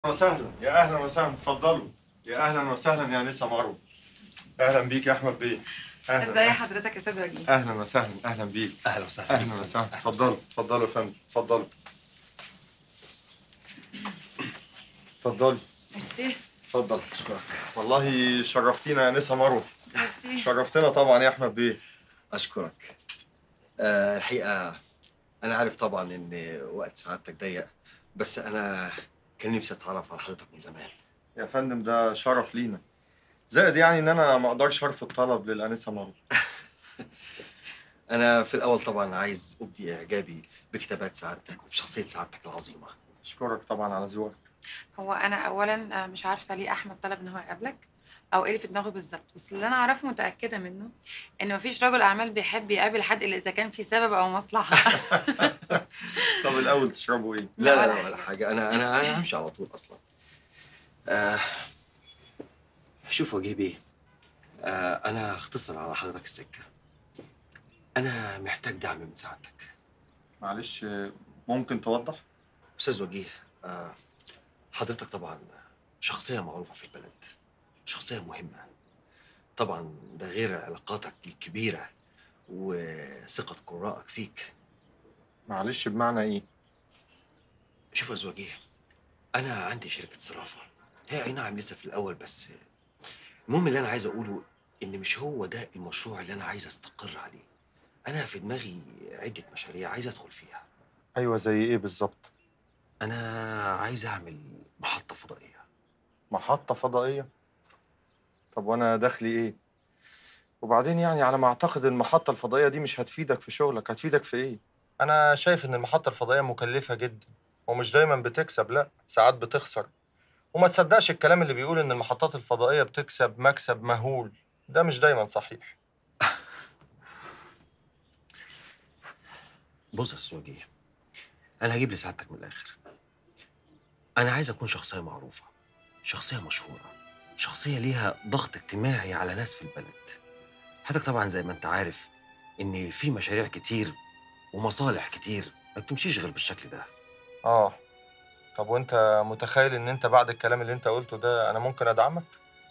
وسهلا يا اهلا وسهلا اتفضلوا يا اهلا وسهلا يا نسا مروه اهلا بيك يا احمد بيه اهلا ازي حضرتك يا استاذ وجيه اهلا وسهلا اهلا بيك اهلا وسهلا اهلا وسهلا اتفضلوا اتفضلوا يا فندم اتفضلوا اتفضلي ميرسي اتفضل والله شرفتينا يا نسا مروه ميرسي شرفتنا طبعا يا احمد بيه اشكرك آه الحقيقه انا عارف طبعا ان وقت سعادتك ضيق بس انا كان نفسي اتعرف على حضرتك من زمان يا فندم ده شرف لينا زائد يعني ان انا ما اقدرش ارفض طلب للانسه مروه انا في الاول طبعا عايز ابدي اعجابي بكتابات سعادتك وبشخصيه سعادتك العظيمه اشكرك طبعا على ذوقك هو انا اولا آه، مش عارفه ليه احمد طلب ان هو يقابلك او ايه اللي في دماغه بالظبط بس اللي انا اعرفه متاكده منه ان مفيش رجل اعمال بيحب يقابل حد الا اذا كان في سبب او مصلحه طب الاول تشربوا ايه لا لا ولا لا حاجة. ولا حاجه انا انا انا همشي على طول اصلا آه شوف وجيه بيه آه انا هختصر على حضرتك السكه انا محتاج دعم من سعادتك معلش ممكن توضح استاذ وجيه آه حضرتك طبعا شخصيه معروفه في البلد شخصيه مهمه طبعا ده غير علاقاتك الكبيره وثقه قرائك فيك معلش بمعنى ايه شوف يا أستاذ وجيه انا عندي شركه صرافه هي اي نعم لسه في الاول بس المهم اللي انا عايز اقوله ان مش هو ده المشروع اللي انا عايز استقر عليه انا في دماغي عده مشاريع عايز ادخل فيها ايوه زي ايه بالظبط انا عايز اعمل محطه فضائيه محطة فضائية طب وانا دخلي ايه وبعدين يعني على ما اعتقد المحطة الفضائية دي مش هتفيدك في شغلك هتفيدك في ايه انا شايف ان المحطة الفضائية مكلفة جدا ومش دايما بتكسب لا ساعات بتخسر وما تصدقش الكلام اللي بيقول ان المحطات الفضائية بتكسب مكسب مهول ده مش دايما صحيح بص يا أستاذ وجيه انا هجيب لسعادتك من الاخر انا عايز اكون شخصيه معروفه شخصيه مشهوره شخصيه ليها ضغط اجتماعي على ناس في البلد حضرتك طبعا زي ما انت عارف ان في مشاريع كتير ومصالح كتير ما بتمشيش غير بالشكل ده اه طب وانت متخيل ان انت بعد الكلام اللي انت قلته ده انا ممكن ادعمك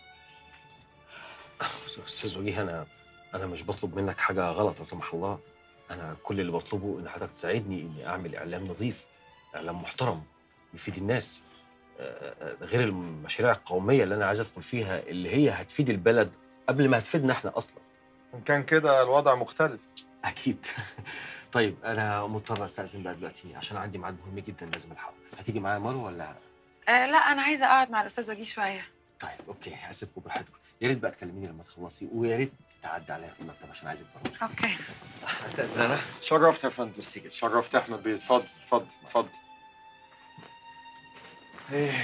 استاذ وجيه انا انا مش بطلب منك حاجه غلط لا سمح الله انا كل اللي بطلبه ان حضرتك تساعدني اني اعمل اعلام نظيف اعلام محترم يفيد الناس آه، آه، غير المشاريع القوميه اللي انا عايز ادخل فيها اللي هي هتفيد البلد قبل ما هتفيدنا احنا اصلا ان كان كده الوضع مختلف اكيد طيب انا مضطر استاذن بقى دلوقتي عشان عندي ميعاد مهم جدا لازم الحقه هتيجي معايا مروه ولا آه لا انا عايزه اقعد مع الاستاذ وجيه شويه طيب اوكي هسيبكم براحتكم يا ريت بقى تكلميني لما تخلصي ويا ريت تعدي عليا في المكتب عشان عايزك ضروري اوكي استاذن انا شرفت يا فندم ميرسي جدا شرفت يا احمد بيه اتفضل اتفضل اتفضل ايه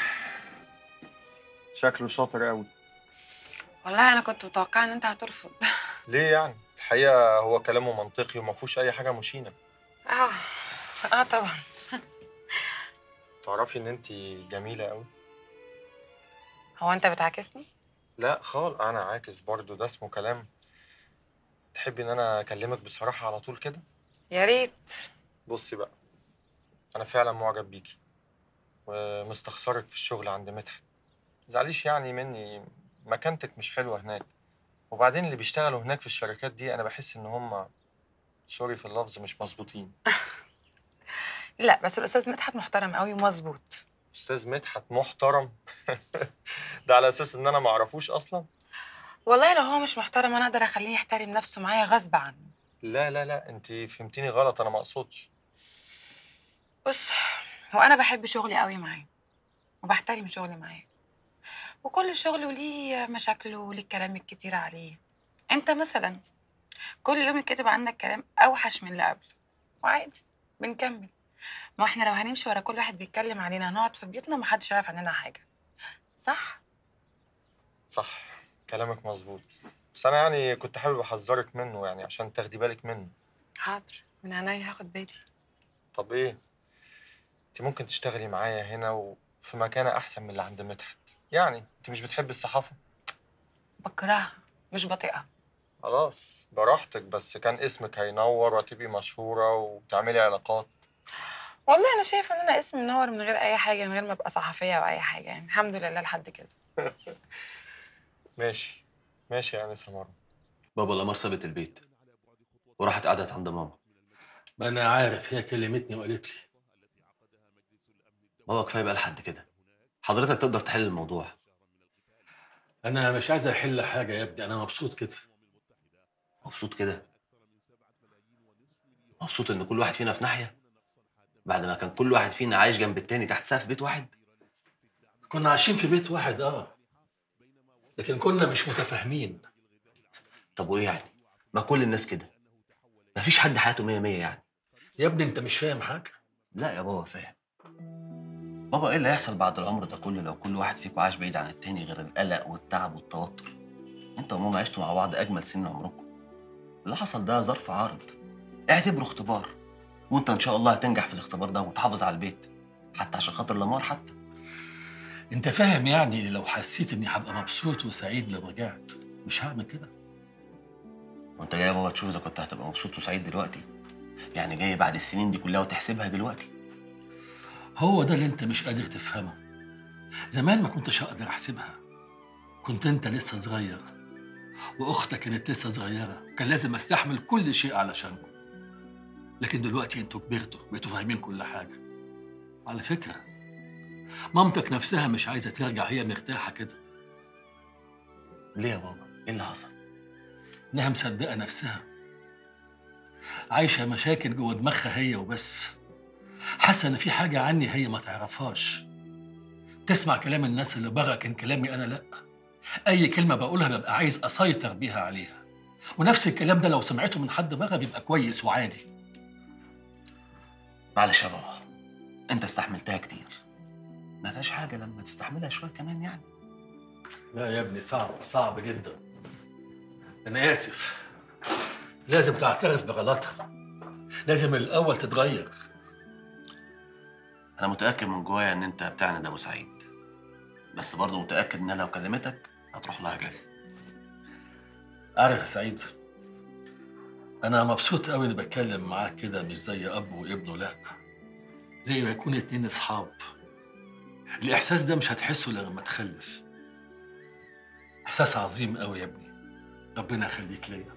شكله شاطر قوي والله انا كنت متوقعه ان انت هترفض ليه يعني الحقيقه هو كلامه منطقي وما فيهوش اي حاجه مشينه اه اه طبعا تعرفي ان انت جميله قوي هو انت بتعاكسني لا خال انا عاكس برضو ده اسمه كلام تحبي ان انا اكلمك بصراحه على طول كده يا ريت بصي بقى انا فعلا معجب بيكي ومستخسرك في الشغل عند مدحت متزعليش يعني مني مكانتك مش حلوه هناك وبعدين اللي بيشتغلوا هناك في الشركات دي انا بحس ان هم سوري في اللفظ مش مظبوطين لا بس الاستاذ مدحت محترم قوي ومظبوط استاذ مدحت محترم ده على اساس ان انا ما اعرفوش اصلا والله لو هو مش محترم انا اقدر اخليه يحترم نفسه معايا غصب عنه لا لا لا انت فهمتيني غلط انا ما اقصدش بص هو انا بحب شغلي قوي معاه وبحترم شغلي معاه وكل شغله ليه مشاكله وليه الكلام الكتير عليه انت مثلا كل يوم يتكتب عنك كلام اوحش من اللي قبله وعادي بنكمل ما احنا لو هنمشي ورا كل واحد بيتكلم علينا هنقعد في بيوتنا ومحدش يعرف عننا حاجه صح صح كلامك مظبوط بس انا يعني كنت حابب احذرك منه يعني عشان تاخدي بالك منه حاضر من عينيا هاخد بالي طب ايه انت ممكن تشتغلي معايا هنا وفي مكانة احسن من اللي عند مدحت يعني انت مش بتحبي الصحافة بكرهها مش بطيئها خلاص براحتك بس كان اسمك هينور وهتبقي مشهورة وتعملي علاقات والله انا شايفه ان انا اسمي منور من غير اي حاجه من غير ما ابقى صحفيه او اي حاجه يعني الحمد لله لحد كده ماشي ماشي يا انسه مروه بابا لمار سابت البيت وراحت قعدت عند ماما ما انا عارف هي كلمتني وقالت لي بابا كفايه بقى لحد كده حضرتك تقدر تحل الموضوع انا مش عايز احل حاجه يا ابني انا مبسوط كده مبسوط كده مبسوط ان كل واحد فينا في ناحيه بعد ما كان كل واحد فينا عايش جنب التاني تحت سقف بيت واحد كنا عايشين في بيت واحد اه لكن كنا مش متفاهمين طب وايه يعني ما كل الناس كده مفيش حد حياته مية مية يعني يا ابني انت مش فاهم حاجه لا يا بابا فاهم بابا ايه اللي هيحصل بعد العمر ده كله لو كل واحد فيكم عاش بعيد عن التاني غير القلق والتعب والتوتر انت وماما عشتوا مع بعض اجمل سنين عمركم اللي حصل ده ظرف عارض اعتبره اختبار وانت ان شاء الله هتنجح في الاختبار ده وتحافظ على البيت حتى عشان خاطر لمار حتى انت فاهم يعني لو حسيت اني هبقى مبسوط وسعيد لو رجعت مش هعمل كده وانت جاي يا بابا تشوف اذا كنت هتبقى مبسوط وسعيد دلوقتي يعني جاي بعد السنين دي كلها وتحسبها دلوقتي هو ده اللي انت مش قادر تفهمه زمان ما كنتش هقدر احسبها كنت انت لسه صغير واختك كانت لسه صغيره كان لازم استحمل كل شيء علشانكم لكن دلوقتي انتوا كبرتوا بقيتوا فاهمين كل حاجه على فكره مامتك نفسها مش عايزه ترجع هي مرتاحه كده ليه يا بابا ايه اللي حصل انها مصدقه نفسها عايشه مشاكل جوه دماغها هي وبس حاسه ان في حاجه عني هي ما تعرفهاش تسمع كلام الناس اللي بره كان كلامي انا لا اي كلمه بقولها ببقى عايز اسيطر بيها عليها ونفس الكلام ده لو سمعته من حد بره بيبقى كويس وعادي معلش يا بابا انت استحملتها كتير ما فيهاش حاجه لما تستحملها شويه كمان يعني لا يا ابني صعب صعب جدا انا اسف لازم تعترف بغلطها لازم الاول تتغير انا متاكد من جوايا ان انت بتعند ابو سعيد بس برضه متاكد انها لو كلمتك هتروح لها جري عارف يا سعيد انا مبسوط قوي اني بتكلم معاك كده مش زي اب وابنه لا زي ما يكون اتنين اصحاب الاحساس ده مش هتحسه الا لما تخلف احساس عظيم قوي يا ابني ربنا يخليك ليا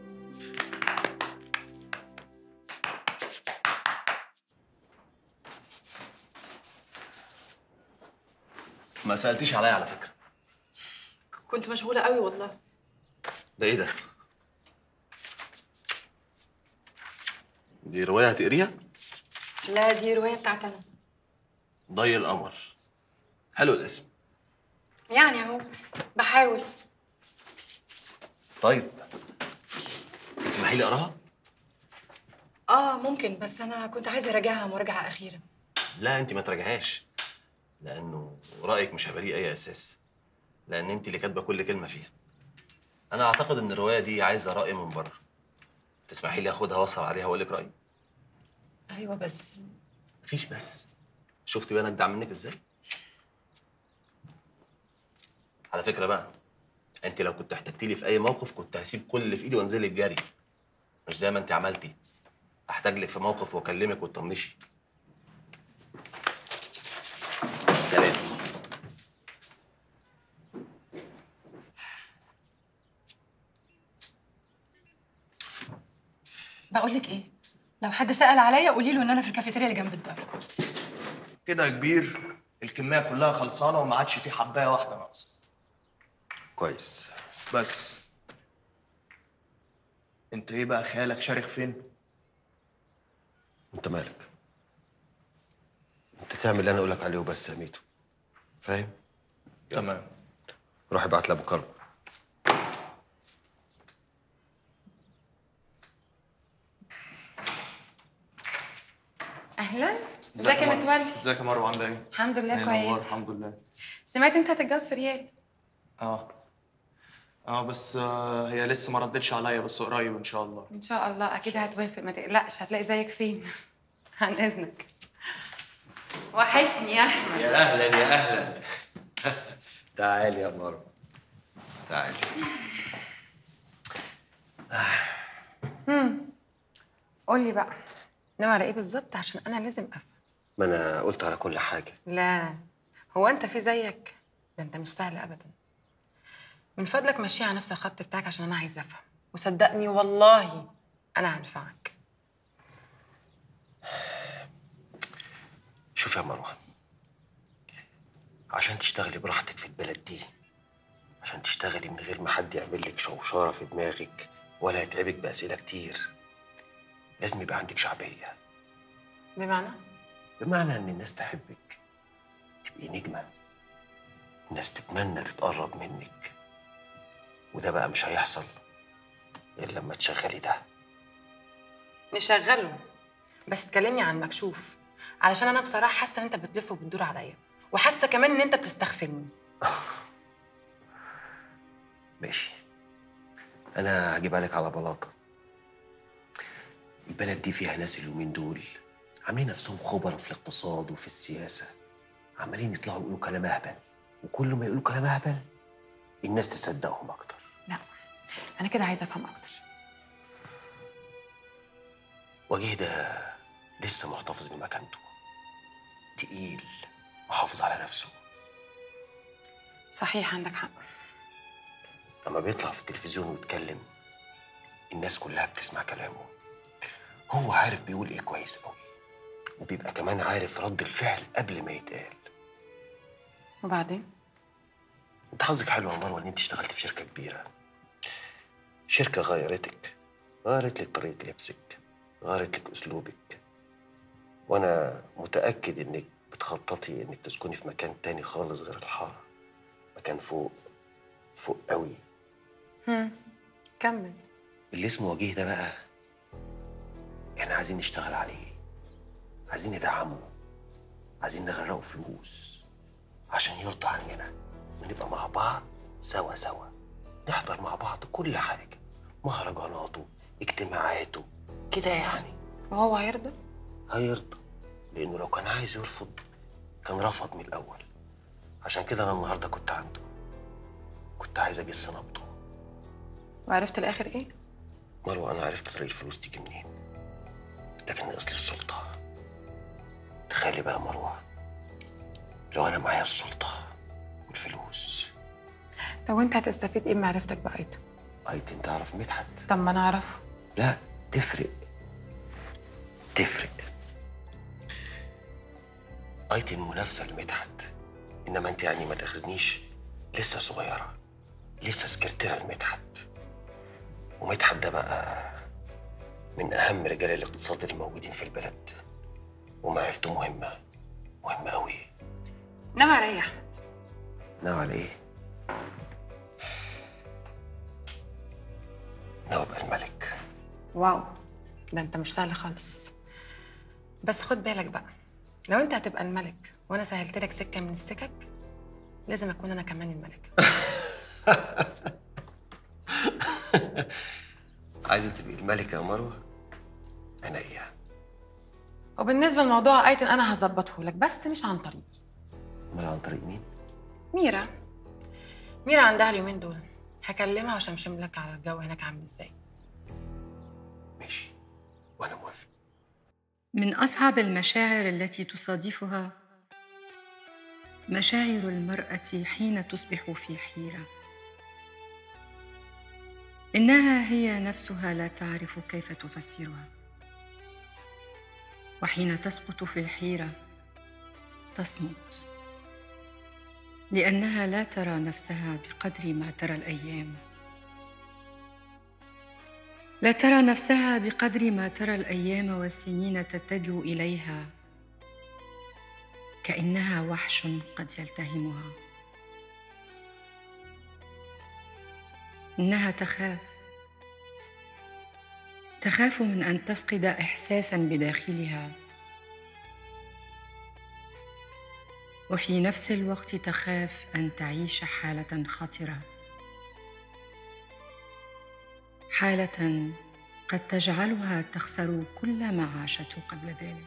ما سالتيش عليا على فكره كنت مشغولة قوي والله ده ايه ده دي روايه هتقريها لا دي رواية بتاعت أنا ضي القمر حلو الاسم يعني أهو بحاول طيب تسمحي لي اقراها آه ممكن بس أنا كنت عايزة أراجعها مراجعة أخيرة لا انت ما تراجعهاش لانه رايك مش هيبقى ليه اي اساس لان انت اللي كاتبه كل كلمه فيها انا اعتقد ان الروايه دي عايزه راي من بره تسمحي لي اخدها واصل عليها واقول لك رايي أيوة بس مفيش بس شفتي بقى انا اجدع منك ازاي على فكره بقى انت لو كنت احتجتي لي في اي موقف كنت هسيب كل اللي في ايدي وانزل لك جري مش زي ما انت عملتي احتاج لك في موقف واكلمك وتطنشي سلام بقول لك إيه لو حد سأل عليا قولي له إن أنا في الكافيتيريا اللي جنب الدار كده يا كبير الكمية كلها خلصانة وما عادش في حباية واحدة ناقصة كويس بس انت ايه بقى خيالك شارك فين؟ انت مالك انت تعمل اللي انا اقول لك عليه وبس يا ميتو فاهم تمام روح ابعت لابو كرم اهلا ازيك يا متولي ازيك يا مروه عاملة ايه؟ الحمد لله إيه الأخبار؟ كويس الحمد لله سمعت انت هتتجوز في ريال اه اه بس آه هي لسه ما ردتش عليا بس قريب ان شاء الله ان شاء الله اكيد هتوافق ما تقلقش هتلاقي زيك فين عن اذنك وحشني يا احمد يا اهلا يا اهلا تعالي يا مروه تعالي قول لي بقى ناوي على ايه بالظبط عشان انا لازم افهم ما انا قلت على كل حاجه لا هو انت في زيك ده انت مش سهل ابدا من فضلك مشي على نفس الخط بتاعك عشان انا عايزه افهم وصدقني والله انا هنفعك شوف يا مروه عشان تشتغلي براحتك في البلد دي عشان تشتغلي من غير ما حد يعمل لك شوشره في دماغك ولا يتعبك باسئله كتير لازم يبقى عندك شعبيه بمعنى بمعنى ان الناس تحبك تبقي نجمه الناس تتمنى تتقرب منك وده بقى مش هيحصل غير لما تشغلي ده نشغله بس تكلمني عن مكشوف علشان انا بصراحه حاسه ان انت بتلف وبتدور عليا وحاسه كمان ان انت بتستغفلني ماشي انا هجيبها لك على بلاطه البلد دي فيها ناس اليومين دول عاملين نفسهم خبراء في الاقتصاد وفي السياسه عمالين يطلعوا يقولوا كلام اهبل وكل ما يقولوا كلام اهبل الناس تصدقهم اكتر لا انا كده عايزه افهم اكتر وجيه ده لسه محتفظ بمكانته تقيل محافظ على نفسه صحيح عندك حق لما بيطلع في التلفزيون ويتكلم الناس كلها بتسمع كلامه هو عارف بيقول ايه كويس قوي وبيبقى كمان عارف رد الفعل قبل ما يتقال وبعدين انت حظك حلو يا مروه ان انت اشتغلت في شركه كبيره شركه غيرتك غيرت لك طريقه لبسك غيرت لك اسلوبك وانا متاكد انك بتخططي انك تسكني في مكان تاني خالص غير الحاره مكان فوق فوق قوي هم. كمل اللي اسمه وجيه ده بقى احنا عايزين نشتغل عليه عايزين ندعمه عايزين نغرقه فلوس عشان يرضى عننا ونبقى مع بعض سوا سوا نحضر مع بعض كل حاجة مهرجاناته اجتماعاته كده يعني وهو هيرضى هيرضى لأنه لو كان عايز يرفض كان رفض من الأول عشان كده أنا النهاردة كنت عنده كنت عايز أجس نبضه وعرفت الاخر ايه مروة أنا عرفت طريق الفلوس تيجي منين لكن ناقص لي السلطة تخيلي بقى مروة لو أنا معايا السلطة والفلوس طب وانت هتستفيد ايه بمعرفتك بقيت أيتن تعرف مدحت طب ما انا اعرفه لا تفرق تفرق أيتن منافسة لمدحت إنما أنت يعني ما تاخذنيش لسه صغيرة لسه سكرتيرة لمدحت ومدحت ده بقى من أهم رجال الاقتصاد اللي موجودين في البلد ومعرفته مهمة مهمة أوي نام عليا يا احمد ناوي على إيه؟ ناوي أبقى الملك واو ده انت مش سهل خالص بس خد بالك بقى لو انت هتبقى الملك وانا سهلت لك سكه من السكك لازم اكون انا كمان الملك عايزة تبقي الملكة يا مروة؟ عينيا وبالنسبه لموضوع ايتن انا هظبطه لك بس مش عن طريقي أمال عن طريق مين؟ ميرا ميرا عندها اليومين دول هكلمها واشمشم لك على الجو هناك عامل ازاي ماشي وأنا موافق من اصعب المشاعر التي تصادفها مشاعر المراه حين تصبح في حيره انها هي نفسها لا تعرف كيف تفسرها وحين تسقط في الحيره تصمت لانها لا ترى نفسها بقدر ما ترى الايام لا ترى نفسها بقدر ما ترى الايام والسنين تتجه اليها كانها وحش قد يلتهمها انها تخاف تخاف من ان تفقد احساسا بداخلها وفي نفس الوقت تخاف ان تعيش حاله خطره حاله قد تجعلها تخسر كل ما عاشته قبل ذلك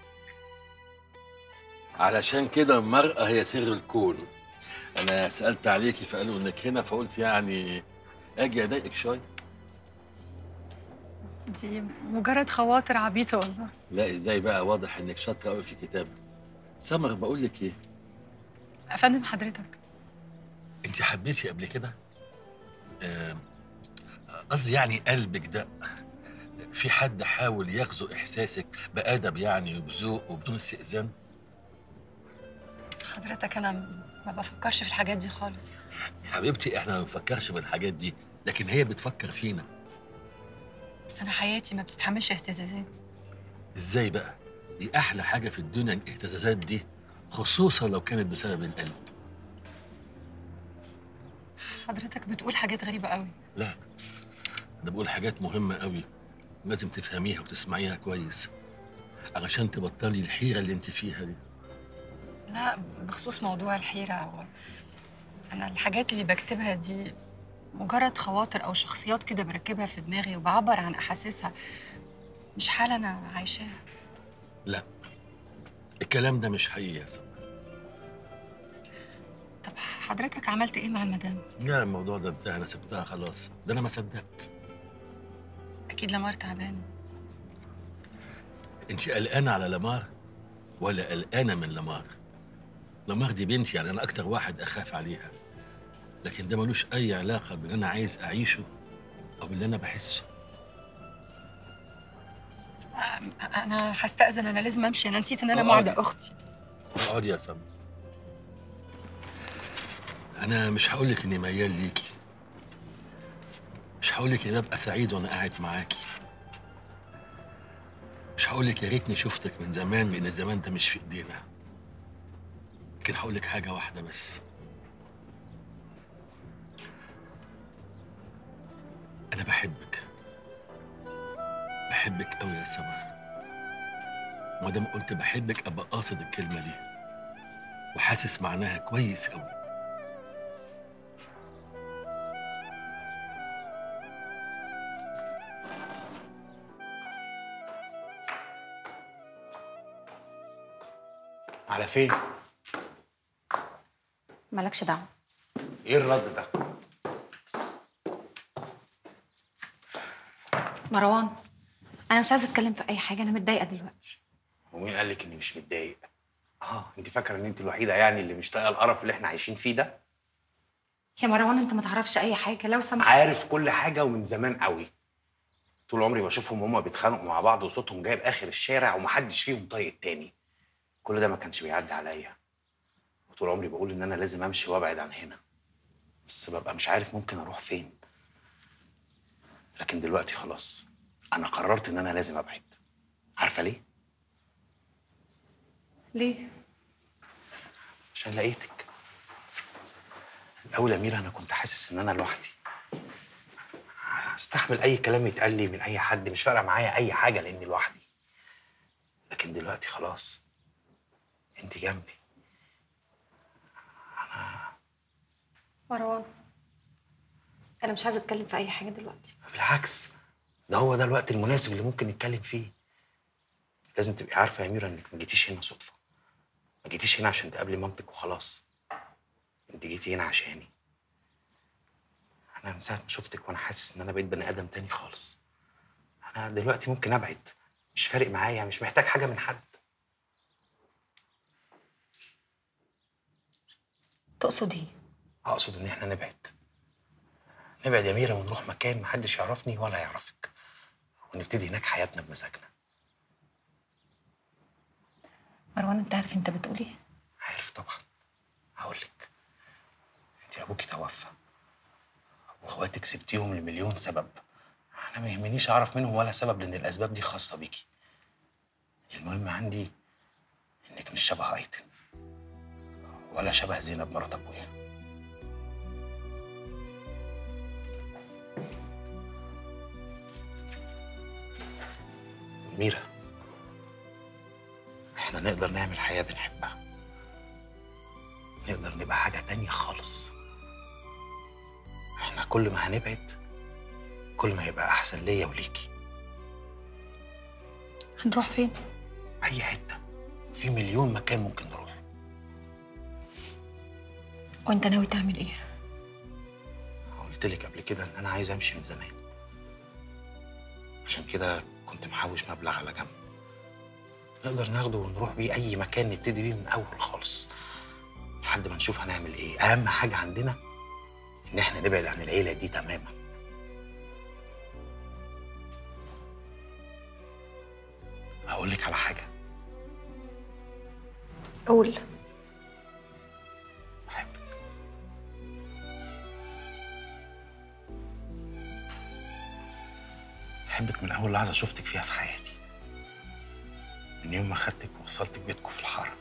علشان كده المرأة هي سر الكون أنا سألت عليكي فقالوا إنك هنا فقلت يعني أجي أضايقك شوية دي مجرد خواطر عبيطة والله لا إزاي بقى واضح إنك شاطرة أوي في الكتابة سمر بقول لك ايه افندم حضرتك انت حبيتي قبل كده آه، قصدي يعني قلبك دق في حد حاول يغزو احساسك بادب يعني وبذوق وبدون استئذان حضرتك انا ما بفكرش في الحاجات دي خالص حبيبتي احنا ما بنفكرش بالحاجات دي لكن هي بتفكر فينا بس انا حياتي ما بتتحملش اهتزازات ازاي بقى دي احلى حاجه في الدنيا الاهتزازات دي خصوصا لو كانت بسبب القلب حضرتك بتقول حاجات غريبه قوي لا ده بقول حاجات مهمه قوي لازم تفهميها وتسمعيها كويس علشان تبطلي الحيره اللي انت فيها دي لا بخصوص موضوع الحيره هو انا الحاجات اللي بكتبها دي مجرد خواطر او شخصيات كده بركبها في دماغي وبعبر عن احاسيسها مش حاله انا عايشاها لا الكلام ده مش حقيقي يا سما طب حضرتك عملت ايه مع المدام لا الموضوع ده انتهى انا سبتها خلاص ده انا ما صدقت اكيد لمار تعبان انت قلقانه على لمار ولا قلقانه من لمار لمار دي بنتي يعني انا اكتر واحد اخاف عليها لكن ده ملوش اي علاقه باللي انا عايز اعيشه او باللي انا بحسه انا هستاذن انا لازم امشي انا نسيت ان انا آه، معدة آه. اختي اقعد يا سما انا مش هقول لك اني ميال ليكي مش هقول لك اني ببقى سعيد وانا قاعد معاكي مش هقول لك يا ريتني شفتك من زمان لان الزمان ده مش في ايدينا لكن هقول لك حاجه واحده بس انا بحبك بحبك قوي يا سما ما دام قلت بحبك ابقى قاصد الكلمه دي وحاسس معناها كويس قوي على فين؟ مالكش دعوه ايه الرد ده؟ مروان انا مش عايزه اتكلم في اي حاجه انا متضايقه دلوقتي ومين قال لك اني مش متضايق؟ اه انت فاكره ان انت الوحيده يعني اللي مش طايقه القرف اللي احنا عايشين فيه ده؟ يا مروان انت ما تعرفش اي حاجه لو سمحت عارف كل حاجه ومن زمان قوي طول عمري بشوفهم هما بيتخانقوا مع بعض وصوتهم جايب اخر الشارع ومحدش فيهم طايق التاني كل ده ما كانش بيعدي عليا وطول عمري بقول ان انا لازم امشي وابعد عن هنا بس ببقى مش عارف ممكن اروح فين لكن دلوقتي خلاص انا قررت ان انا لازم ابعد عارفه ليه ليه عشان لقيتك الاول يا ميرا انا كنت حاسس ان انا لوحدي استحمل اي كلام يتقال لي من اي حد مش فارقه معايا اي حاجه لاني لوحدي لكن دلوقتي خلاص انت جنبي مروان انا مش عايزه اتكلم في اي حاجه دلوقتي بالعكس ده هو ده الوقت المناسب اللي ممكن نتكلم فيه لازم تبقي عارفه يا ميرا انك ما جيتيش هنا صدفه ما جيتيش هنا عشان تقابلي مامتك وخلاص انت جيتي هنا عشاني انا من ساعه ما شفتك وانا حاسس ان انا بقيت بني ادم تاني خالص انا دلوقتي ممكن ابعد مش فارق معايا مش محتاج حاجه من حد تقصد ايه اقصد ان احنا نبعد نبعد يا ميرا ونروح مكان محدش يعرفني ولا يعرفك ونبتدي هناك حياتنا بمزاجنا مروان انت عارف انت بتقول ايه عارف طبعا هقول لك انت ابوكي توفى واخواتك سبتيهم لمليون سبب انا ما يهمنيش اعرف منهم ولا سبب لان الاسباب دي خاصه بيكي المهم عندي انك مش شبه ايتن ولا شبه زينب مرات ابويا ميرا احنا نقدر نعمل حياة بنحبها نقدر نبقى حاجة تانية خالص احنا كل ما هنبعد كل ما يبقى أحسن ليا وليكي هنروح فين أي حتة في مليون مكان ممكن نروح وانت ناوي تعمل ايه قلت لك قبل كده إن أنا عايز أمشي من زمان عشان كده كنت محوش مبلغ على جنب نقدر ناخده ونروح بيه اي مكان نبتدي بيه من اول خالص لحد ما نشوف هنعمل ايه اهم حاجه عندنا ان احنا نبعد عن العيله دي تماما هقول لك على حاجه قول بحبك بحبك من اول لحظه شفتك فيها في حياتي من يوم ما خدتك ووصلتك بيتكم في الحاره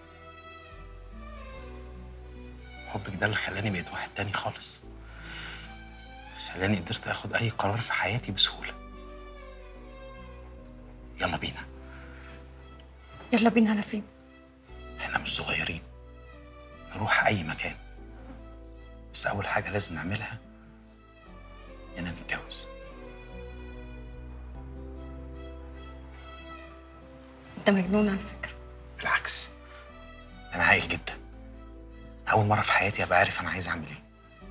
حبك ده اللي خلاني بقيت واحد تاني خالص خلاني قدرت اخد اي قرار في حياتي بسهوله يلا بينا يلا بينا على فين احنا مش صغيرين نروح اي مكان بس اول حاجه لازم نعملها اننا نتجوز انت مجنون على فكره بالعكس انا عاقل جدا اول مره في حياتي ابقى عارف انا عايز اعمل ايه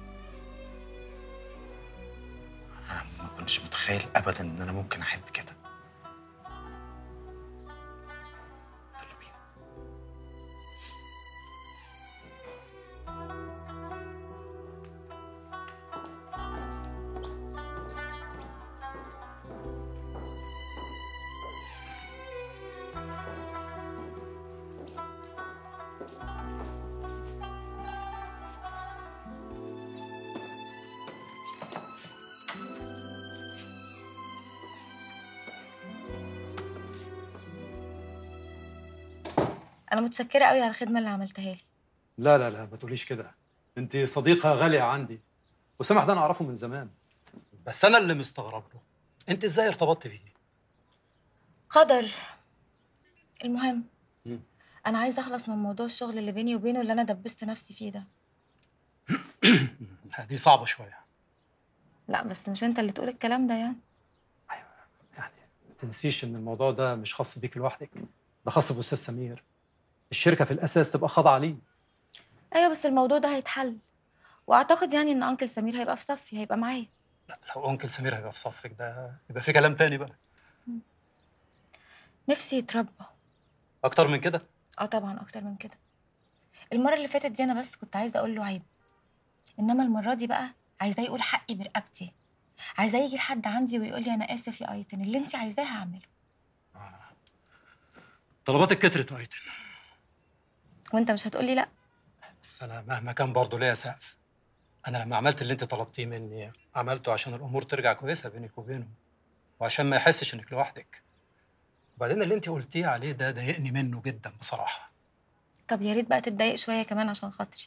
انا ما كنتش متخيل ابدا ان انا ممكن احب كده يلا بينا انا متشكره قوي على الخدمه اللي عملتها لي لا لا لا ما تقوليش كده انت صديقه غاليه عندي وسامح ده انا اعرفه من زمان بس انا اللي مستغرب له انت ازاي ارتبطت بيه قدر المهم مم. انا عايزه اخلص من موضوع الشغل اللي بيني وبينه اللي انا دبست نفسي فيه ده دي صعبه شويه لا بس مش انت اللي تقول الكلام ده يعني يعني ما تنسيش ان الموضوع ده مش خاص بيك لوحدك ده خاص باستاذ سمير الشركه في الاساس تبقى خاضعه ليه ايوه بس الموضوع ده هيتحل واعتقد يعني ان انكل سمير هيبقى في صفي هيبقى معايا لو انكل سمير هيبقى في صفك ده يبقى في كلام تاني بقى نفسي يتربى اكتر من كده اه طبعا اكتر من كده المره اللي فاتت دي انا بس كنت عايزه اقول له عيب انما المره دي بقى عايزاه يقول حقي برقبتي عايزاه يجي لحد عندي ويقول لي انا اسف يا ايتن اللي انت عايزاه هعمله طلباتك كترت يا ايتن وانت مش هتقولي لا بس انا مهما كان برضه ليا سقف انا لما عملت اللي انت طلبتيه مني عملته عشان الامور ترجع كويسه بينك وبينه وعشان ما يحسش انك لوحدك وبعدين اللي انت قلتيه عليه ده ضايقني منه جدا بصراحه طب يا ريت بقى تتضايق شويه كمان عشان خاطري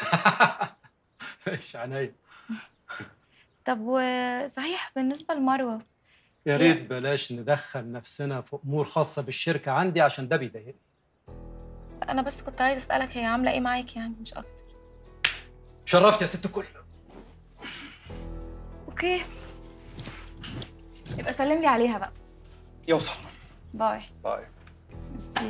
ايش عينيا طب وصحيح بالنسبه لمروه يا ريت بلاش ندخل نفسنا في امور خاصه بالشركه عندي عشان ده بيضايقني انا بس كنت عايزه اسالك هي عامله ايه معاك يعني مش اكتر شرفت يا ست الكل اوكي يبقى سلم لي عليها بقى يوصل باي باي ميرسي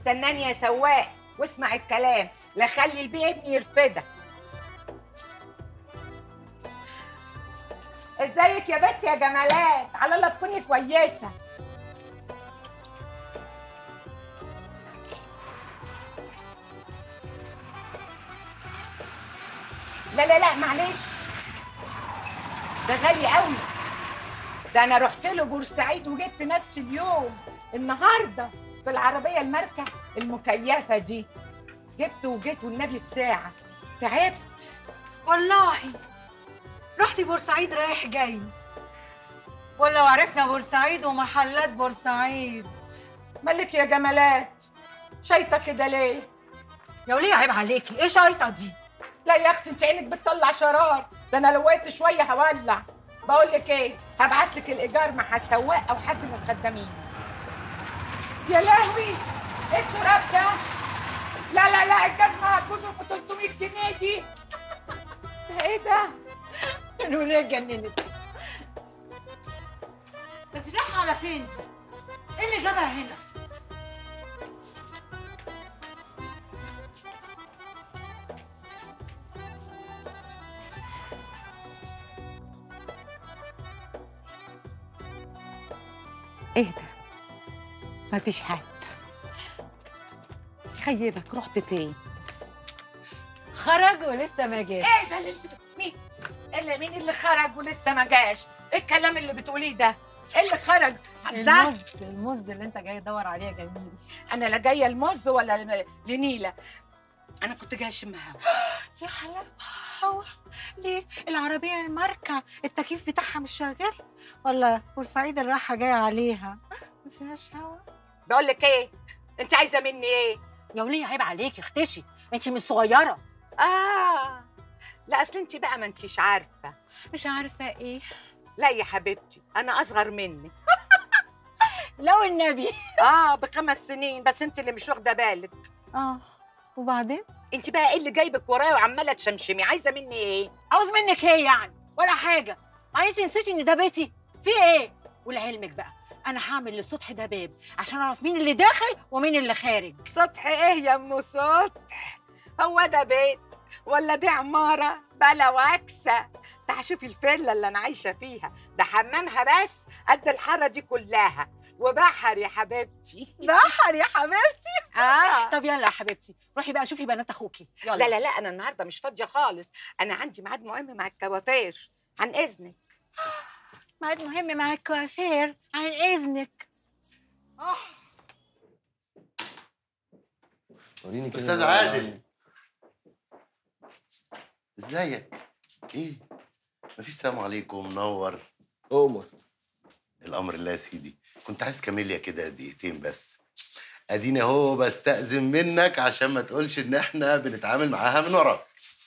استناني يا سواق واسمع الكلام لا خلي البي ابني يرفدك ازيك يا بنت يا جمالات على الله تكوني كويسه لا لا لا معلش ده غالي قوي ده انا رحت له بورسعيد وجيت في نفس اليوم النهارده في العربيه الماركه المكيفه دي جبت وجيت والنبي في ساعه تعبت والله رحتي بورسعيد رايح جاي ولو عرفنا بورسعيد ومحلات بورسعيد مالك يا جمالات شايطه كده ليه يا وليه عيب عليكي ايه شايطه دي لا يا اختي انت عينك بتطلع شرار ده انا لو وقفت شويه هولع بقول لك ايه هبعت لك الايجار مع السواق او حد من الخدامين يا لهوي ايه التراب ده لا لا لا الجزمه هتبوظ ب 300 جنيه دي ده ايه ده الوليه اتجننت بس رايحه على فين دي ايه اللي جابها هنا ايه ده مفيش حد خيبك رحت فين خرج ولسه ما جاش ايه ده اللي انت مين اللي مين اللي خرج ولسه ما جاش ايه الكلام اللي بتقوليه ده ايه اللي خرج حمزه المز المز اللي انت جاي تدور عليه يا جميل انا لا جايه المز ولا الم- لنيله انا كنت جايه اشم هوا يا حلاوه هوا ليه العربيه الماركه التكييف بتاعها مش شغال ولا بورسعيد الراحه جايه عليها ما فيهاش هوا بقول لك ايه انت عايزه مني ايه يا وليه عيب عليكي اختشي انت مش صغيره اه لا اصل انت بقى ما انتش عارفه مش عارفه ايه لا يا حبيبتي انا اصغر منك لو النبي اه بخمس سنين بس انت اللي مش واخده بالك اه وبعدين انت بقى ايه اللي جايبك ورايا وعماله تشمشمي عايزه مني ايه عاوز منك ايه يعني ولا حاجه معلش نسيتي ان ده بيتي في ايه ولعلمك بقى انا هعمل للسطح ده باب عشان اعرف مين اللي داخل ومين اللي خارج سطح ايه يا ام سطح هو ده بيت ولا دي عماره بلا واكسه ده شوفي الفيلا اللي انا عايشه فيها ده حمامها بس قد الحاره دي كلها وبحر يا حبيبتي بحر يا حبيبتي اه طب يلا يا حبيبتي روحي بقى شوفي بنات اخوكي يلا لا لا لا انا النهارده مش فاضيه خالص انا عندي ميعاد مهم مع الكوافير عن اذنك ميعاد مهم مع الكوافير عن اذنك وريني كده استاذ بقى. عادل ازيك ايه مفيش سلام عليكم منور أؤمر الامر الله يا سيدي كنت عايز كاميليا كده دقيقتين بس اديني اهو بستأذن منك عشان ما تقولش ان احنا بنتعامل معاها من وراك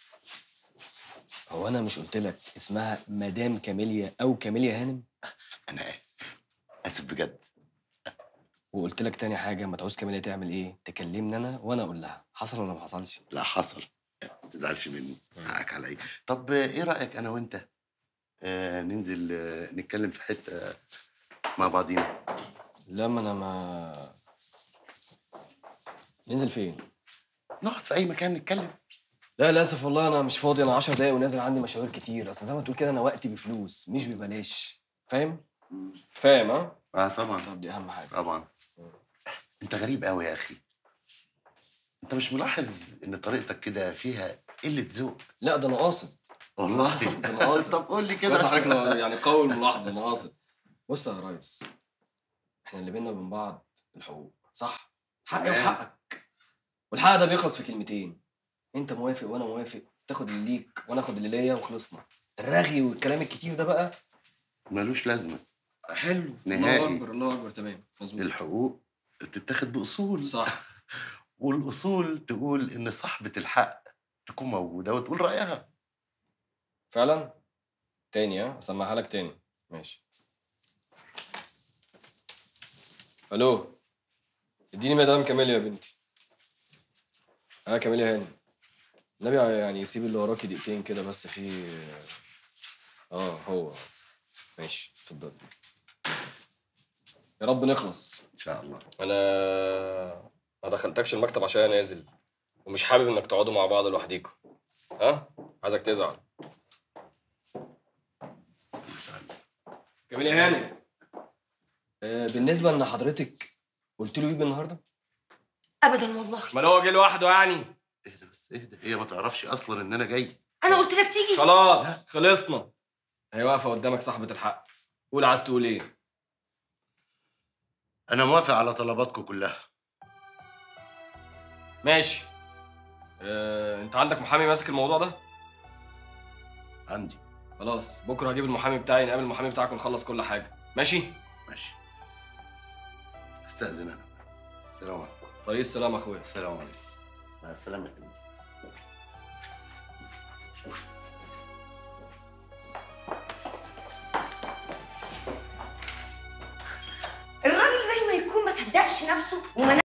هو أنا مش قلت لك اسمها مدام كاميليا أو كاميليا هانم؟ انا اسف اسف بجد وقلت لك تاني حاجة ما تعوز كاميليا تعمل إيه؟ تكلمني أنا وأنا أقول لها حصل ولا ما حصلش؟ لا حصل ما تزعلش مني حقك عليا طب ايه رايك انا وانت آه ننزل آه نتكلم في حته مع بعضينا لا ما أنا ما ننزل فين؟ نقعد في اي مكان نتكلم لا للأسف والله أنا مش فاضي أنا 10 دقايق ونازل عندي مشاوير كتير أصل زي ما تقول كده أنا وقتي بفلوس مش ببلاش فاهم؟ فاهم ها؟ اه طبعا طب دي أهم حاجة طبعا انت غريب قوي يا اخي انت مش ملاحظ ان طريقتك كده فيها قله ذوق لا ده أنا قاصد والله ده أنا قاصد طب قول لي كده بس حضرتك لو- يعني قوي الملاحظة أنا قاصد بص يا ريس إحنا اللي بينا وبين بعض الحقوق صح؟ حقي تمام. وحقك والحق ده بيخلص في كلمتين انت موافق وانا موافق تاخد اللي ليك وانا اخد اللي ليا وخلصنا الرغي والكلام الكتير ده بقى ملوش لازمه حلو نهائي. الله اكبر الله اكبر تمام مظبوط الحقوق تتاخد باصول صح والاصول تقول ان صاحبه الحق تكون موجوده وتقول رايها فعلا تاني ها اسمعها لك تاني ماشي الو اديني مدام كاميليا يا بنتي اه كاميليا هاني النبي يعني يسيب اللي وراكي دقيقتين كده بس في اه هو ماشي اتفضل يا رب نخلص ان شاء الله انا ما دخلتكش المكتب عشان أنا نازل ومش حابب انك تقعدوا مع بعض لوحديكوا ها عايزك تزعل جميل يا هاني آه، بالنسبه ان حضرتك قلت له يجي النهارده ابدا والله امال هو جه لوحده يعني اهدى بس اهدى هي ما تعرفش اصلا ان انا جاي انا قلت لك تيجي خلاص خلصنا هي واقفه قدامك صاحبه الحق قول عايز تقول ايه انا موافق على طلباتكم كلها ماشي آه، انت عندك محامي ماسك الموضوع ده عندي خلاص بكره هجيب المحامي بتاعي نقابل المحامي بتاعك ونخلص كل حاجه ماشي ماشي استاذن انا السلام عليكم طريق السلامه اخويا السلام عليكم مع السلامه يا فندم. الراجل زي ما يكون ما صدقش نفسه وما